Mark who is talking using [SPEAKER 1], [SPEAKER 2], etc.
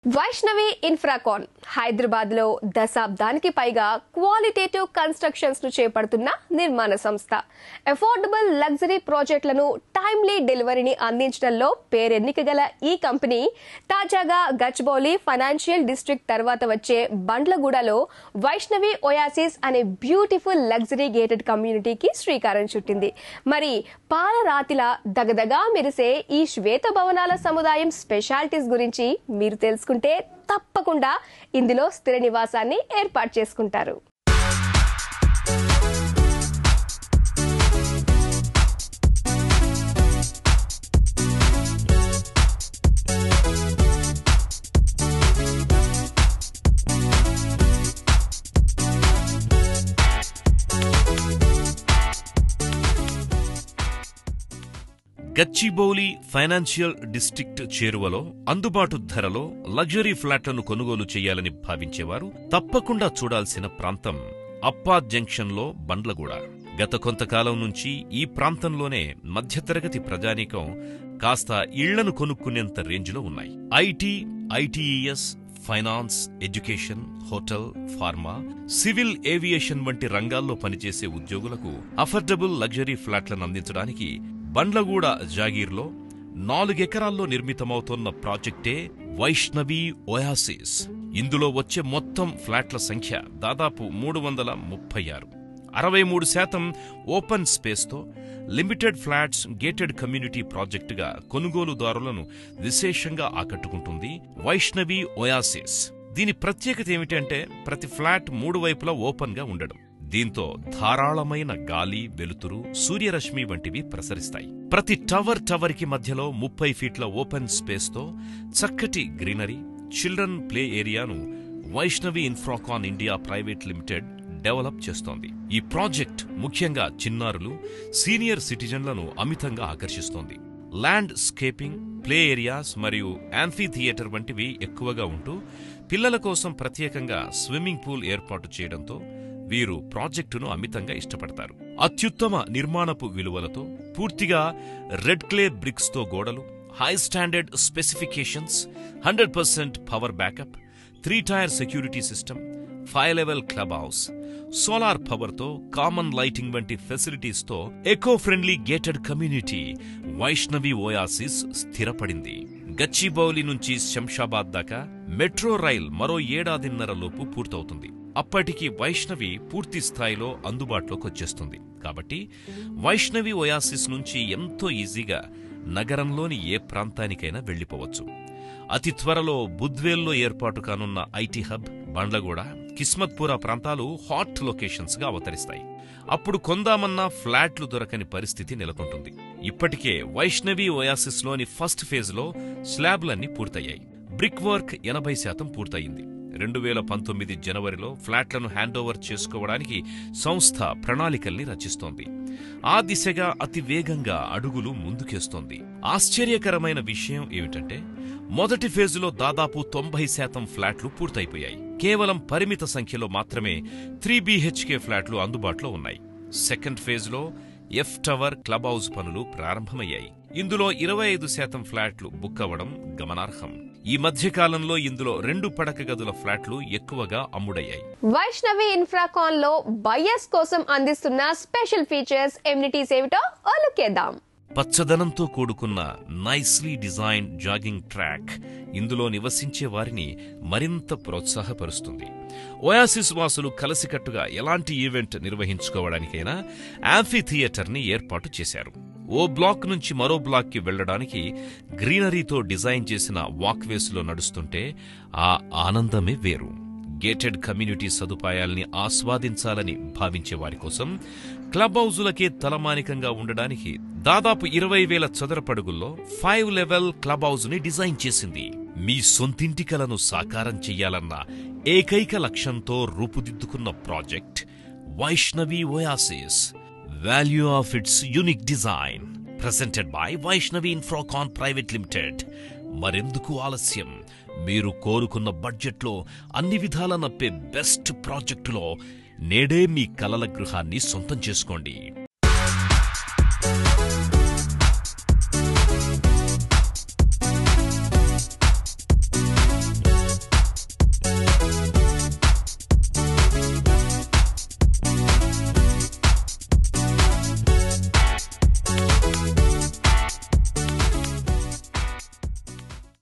[SPEAKER 1] Vaishnavi Infracon Hyderabad లో దశాబ్దానికి పైగా qualitative constructions ను చేపడుతున్న నిర్మాణ సంస్థ అఫోర్డబుల్ లగ్జరీ ప్రాజెక్టులను టైమ్లీ డెలివరీని అందించడంలో పేరెన్నిక గల ఈ కంపెనీ తాజాగా గచ్చిబౌలి ఫైనాన్షియల్ డిస్ట్రిక్ట్ తర్వాత వచ్చే బండ్లగూడలో వైష్ణవి ఒయాసిస్ అనే బ్యూటిఫుల్ లగ్జరీ గేటెడ్ కమ్యూనిటీకి శ్రీకారం చుట్టింది మరి పాలరాతిలా దగదగా మెరిసే ఈ శ్వేత భవనాల సముదాయం స్పెషాలిటీస్ గురించి మీరు తెలుసుకుంటే తప్పకుండా ఇందులో స్థిర నివాసాన్ని ఏర్పాటు చేసుకుంటారు
[SPEAKER 2] గచ్చిబౌలి ఫైనాన్షియల్ డిస్ట్రిక్ట్ చేరువలో అందుబాటు ధరలో లగ్జరీ ఫ్లాట్లను కొనుగోలు చేయాలని భావించేవారు తప్పకుండా చూడాల్సిన ప్రాంతం అప్పా జంక్షన్లో బండ్లగూడ గత కొంతకాలం నుంచి ఈ ప్రాంతంలోనే మధ్యతరగతి ప్రజానీకం కాస్త ఇళ్లను కొనుక్కునేంత రేంజ్లో ఉన్నాయి IT ITES finance education hotel pharma civil aviation వంటి రంగాల్లో పనిచేసే ఉద్యోగులకు అఫర్డబుల్ లగ్జరీ ఫ్లాట్లను అందించడానికి బండ్లగూడ జాగీర్లో నాలుగెకరాల్లో నిర్మితమవుతోన్న ప్రాజెక్టే వైష్ణవి ఒయాసిస్ ఇందులో వచ్చే మొత్తం ఫ్లాట్ల సంఖ్య దాదాపు మూడు వందల ముప్పై ఆరు అరవై మూడు శాతం ఓపెన్ స్పేస్తో లిమిటెడ్ ఫ్లాట్స్ గేటెడ్ కమ్యూనిటీ ప్రాజెక్టుగా కొనుగోలుదారులను విశేషంగా ఆకట్టుకుంటుంది వైష్ణవి ఒయాసిస్ దీని ప్రత్యేకత ఏమిటంటే ప్రతి ఫ్లాట్ మూడు వైపులా ఓపెన్ గా ఉండడం దీంతో ధారాళమైన గాలి వెలుతురు సూర్యరశ్మి వంటివి ప్రసరిస్తాయి ప్రతి టవర్ టవర్ కి మధ్యలో ముప్పై ఫీట్ల ఓపెన్ స్పేస్ తో చక్కటి గ్రీనరీ చిల్డ్రన్ ప్లే ఏరియాను Vaishnavi Infracon India private limited develop చేస్తోంది ఈ ప్రాజెక్ట్ ముఖ్యంగా చిన్నారులు సీనియర్ సిటిజన్లను అమితంగా ఆకర్షిస్తోంది ల్యాండ్ స్కేపింగ్ ప్లే ఏరియాస్ మరియు యాంఫీ థియేటర్ వంటివి ఎక్కువగా ఉంటూ పిల్లల కోసం ప్రత్యేకంగా స్విమ్మింగ్ పూల్ ఏర్పాటు చేయడంతో వీరు ప్రాజెక్టును అమితంగా ఇష్టపడతారు అత్యుత్తమ నిర్మాణపు విలువలతో పూర్తిగా రెడ్ క్లే బ్రిక్స్ తో గోడలు high standard specifications hundred percent power backup three tier security system five level club house solar power తో కామన్ లైటింగ్ వంటి ఫెసిలిటీస్ తో eco friendly gated community Vaishnavi oasis స్థిరపడింది గచ్చిబౌలి నుంచి శంషాబాద్ దాకా మెట్రో రైల్ మరో ఏడాదిన్నర లోపు పూర్తవుతుంది అప్పటికి వైష్ణవి పూర్తి స్థాయిలో అందుబాటులోకి వచ్చేస్తుంది కాబట్టి వైష్ణవి ఒయాసిస్ నుంచి ఎంతో ఈజీగా నగరంలోని ఏ ప్రాంతానికైనా వెళ్లిపోవచ్చు అతి త్వరలో బుద్వేల్లో ఏర్పాటు కానున్న ఐటీ హబ్ బండ్లగూడ కిస్మత్పురా ప్రాంతాలు హాట్ లొకేషన్స్ గా అవతరిస్తాయి అప్పుడు కొందామన్నా ఫ్లాట్లు దొరకని పరిస్థితి నెలకొంటుంది ఇప్పటికే వైష్ణవి ఒయాసిస్లోని ఫస్ట్ ఫేజ్లో స్లాబ్లన్నీ పూర్తయ్యాయి బ్రిక్ వర్క్ ఎనభై శాతం పూర్తయింది రెండు వేల పంతొమ్మిది జనవరిలో ఫ్లాట్లను హ్యాండోవర్ చేసుకోవడానికి సంస్థ ప్రణాళికల్ని రచిస్తోంది ఆ దిశగా అతి వేగంగా అడుగులు ముందుకేస్తోంది ఆశ్చర్యకరమైన విషయం ఏమిటంటే మొదటి ఫేజులో దాదాపు తొంభై శాతం ఫ్లాట్లు పూర్తయిపోయాయి కేవలం పరిమిత సంఖ్యలో మాత్రమే త్రీ బీహెచ్కే ఫ్లాట్లు అందుబాటులో ఉన్నాయి సెకండ్ ఫేజ్లో ఎఫ్ టవర్ క్లబ్ హౌస్ పనులు ప్రారంభమయ్యాయి ఇందులో ఇరవై ఐదు శాతం ఫ్లాట్లు బుక్ అవ్వడం గమనార్హం ఈ మధ్యకాలంలో ఇందులో రెండు పడక గదుల ఫ్లాట్లు ఎక్కువగా అమ్ముడయ్యాయి
[SPEAKER 1] వైష్ణవి ఇన్ఫ్రాకాన్ లో బయర్స్ కోసం అందిస్తున్న స్పెషల్ ఫీచర్స్ ఎమ్యూనిటీస్ ఏమిటో ఓలుకేద్దాం
[SPEAKER 2] పచ్చదనంతో కూడుకున్న నైస్లీ డిజైన్ జాగింగ్ ట్రాక్ ఇందులో నివసించే వారిని మరింత ప్రోత్సాహపరుస్తుంది ఓయాసిస్ వాసులు కలిసికట్టుగా ఎలాంటి ఈవెంట్ నిర్వహించుకోవడానికైనా యాంఫీ థియేటర్ని ఏర్పాటు చేశారు ఓ బ్లాక్ నుంచి మరో బ్లాక్కి వెళ్లడానికి గ్రీనరీతో డిజైన్ చేసిన వాక్వేస్లో నడుస్తుంటే ఆ ఆనందమే వేరు గేటెడ్ కమ్యూనిటీ సదుపాయాల్ని ఆస్వాదించాలని భావించే వారి కోసం క్లబ్ హౌజులకే తలమానికంగా ఉండడానికి దాదాపు ఇరవై వేల చదరపడుగుల్లో ఫైవ్ లెవెల్ క్లబ్ హౌజ్ ని డిజైన్ చేసింది మీ సొంతింటి కలను సాకారం చెయ్యాలన్న ఏకైక లక్ష్యంతో రూపుదిద్దుకున్న project Vaishnavi oasis value of its unique design presented by Vaishnavi Infracon private limited మరెందుకు ఆలస్యం మీరు కోరుకున్న బడ్జెట్లో అన్ని విధాల నప్పే బెస్ట్ ప్రాజెక్టులో నేడే మీ కలల గృహాన్ని సొంతం చేసుకోండి